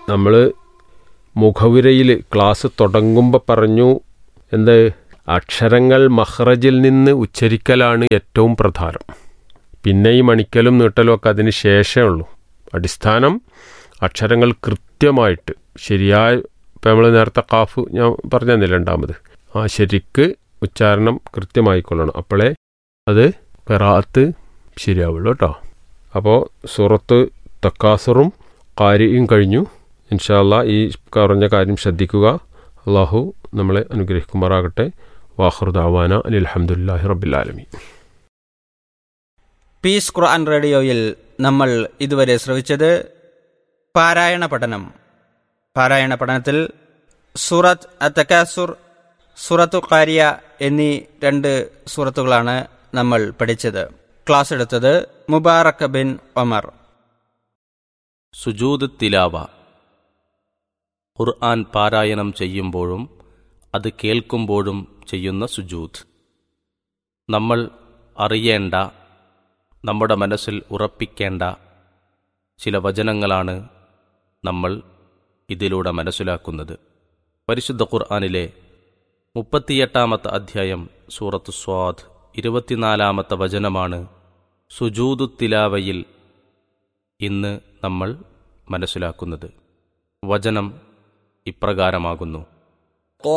നമ്മൾ മുഖവുരയിൽ ക്ലാസ് തുടങ്ങുമ്പോൾ പറഞ്ഞു എന്ത് അക്ഷരങ്ങൾ മഹ്റജിൽ നിന്ന് ഉച്ചരിക്കലാണ് ഏറ്റവും പ്രധാനം പിന്നെ ഈ മണിക്കലും നീട്ടലും ഒക്കെ അതിന് ശേഷമേ ഉള്ളൂ അടിസ്ഥാനം അക്ഷരങ്ങൾ കൃത്യമായിട്ട് ശരിയായ ഇപ്പം നമ്മൾ നേരത്തെ കാഫ് ഞാൻ പറഞ്ഞു തന്നില്ല രണ്ടാമത് ആ ശരിക്ക് ഉച്ചാരണം കൃത്യമായിക്കൊള്ളണം അപ്പോഴേ അത് കറാത്ത് ശരിയാവുള്ളൂ കേട്ടോ അപ്പോൾ സൂറത്ത് തക്കാസറും കാരിയും കഴിഞ്ഞു ഇൻഷാല്ല ഈ പറഞ്ഞ കാര്യം ശ്രദ്ധിക്കുക അള്ളാഹു നമ്മളെ അനുഗ്രഹിക്കുമാറാകട്ടെ വാഹൃദാവാന അലഹമുല്ലാഹി റബ്ബിലാലമി പീസ് ഖുർആൻ റേഡിയോയിൽ നമ്മൾ ഇതുവരെ ശ്രവിച്ചത് പാരായണ പഠനം പാരായണ പഠനത്തിൽ സൂറത്ത് അത്തക്കാസുർ സൂറത്തു കാരിയ എന്നീ രണ്ട് സൂറത്തുകളാണ് നമ്മൾ പഠിച്ചത് ക്ലാസ് എടുത്തത് മുബാറക് ബിൻ ഒമർ സുജൂദ് തിലാവ ഖുർആൻ പാരായണം ചെയ്യുമ്പോഴും അത് കേൾക്കുമ്പോഴും ചെയ്യുന്ന സുജൂദ് നമ്മൾ അറിയേണ്ട നമ്മുടെ മനസ്സിൽ ഉറപ്പിക്കേണ്ട ചില വചനങ്ങളാണ് നമ്മൾ ഇതിലൂടെ മനസ്സിലാക്കുന്നത് പരിശുദ്ധ ഖുർആനിലെ മുപ്പത്തിയെട്ടാമത്തെ അധ്യായം സൂറത്ത് സ്വാദ് ഇരുപത്തിനാലാമത്തെ വചനമാണ് സുജൂദു തിലാവയിൽ ഇന്ന് നമ്മൾ മനസ്സിലാക്കുന്നത് വചനം ഇപ്രകാരമാകുന്നു